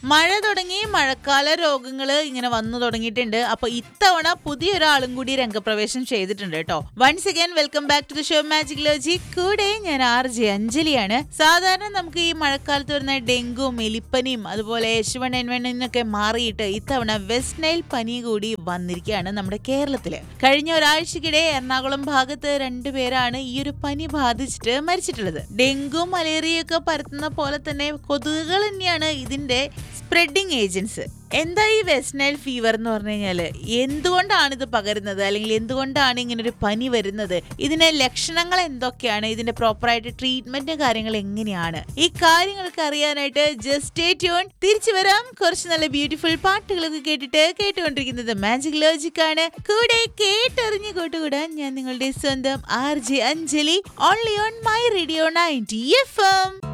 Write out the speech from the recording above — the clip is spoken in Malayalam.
മഴ തുടങ്ങി മഴക്കാല രോഗങ്ങൾ ഇങ്ങനെ വന്നു തുടങ്ങിയിട്ടുണ്ട് അപ്പൊ ഇത്തവണ പുതിയൊരാളും കൂടി രംഗപ്രവേശം ചെയ്തിട്ടുണ്ട് കേട്ടോ once again welcome back to the show magic ലോജി കൂടെ ഞാൻ ആർ ജെ അഞ്ജലിയാണ് സാധാരണ നമുക്ക് ഈ മഴക്കാലത്ത് വരുന്ന ഡെങ്കും എലിപ്പനിയും അതുപോലെ എച്ച് വൺ എൻ വൺ എന്നൊക്കെ മാറിയിട്ട് ഇത്തവണ വെസ്റ്റ് നൈൽ പനി കൂടി വന്നിരിക്കുകയാണ് നമ്മുടെ കേരളത്തില് കഴിഞ്ഞ ഒരാഴ്ചക്കിടെ എറണാകുളം ഭാഗത്ത് രണ്ടുപേരാണ് ഈ ഒരു പനി ബാധിച്ചിട്ട് മരിച്ചിട്ടുള്ളത് ഡെങ്കു മലേറിയ ഒക്കെ പരത്തുന്ന പോലെ തന്നെ കൊതുകുകൾ തന്നെയാണ് ഇതിന്റെ സ്പ്രെഡിങ് ഏജൻസ് എന്താ ഈ വെസ്റ്റ് നൈൽ ഫീവർ എന്ന് പറഞ്ഞു കഴിഞ്ഞാല് എന്തുകൊണ്ടാണ് ഇത് പകരുന്നത് അല്ലെങ്കിൽ എന്തുകൊണ്ടാണ് ഇങ്ങനെ ഒരു പനി വരുന്നത് ഇതിന്റെ ലക്ഷണങ്ങൾ എന്തൊക്കെയാണ് ഇതിന്റെ പ്രോപ്പറായിട്ട് ട്രീറ്റ്മെന്റ് കാര്യങ്ങൾ എങ്ങനെയാണ് ഈ കാര്യങ്ങളൊക്കെ അറിയാനായിട്ട് ജസ്റ്റ് ട്യൂൺ തിരിച്ചു വരാം കുറച്ച് നല്ല ബ്യൂട്ടിഫുൾ പാട്ടുകളൊക്കെ കേട്ടിട്ട് കേട്ടുകൊണ്ടിരിക്കുന്നത് മാജിക് ലോജിക് ആണ് കൂടെ കേട്ടറിഞ്ഞു കൂട്ടുകൂടാൻ ഞാൻ നിങ്ങളുടെ സ്വന്തം R J Anjali only on my radio ninety F M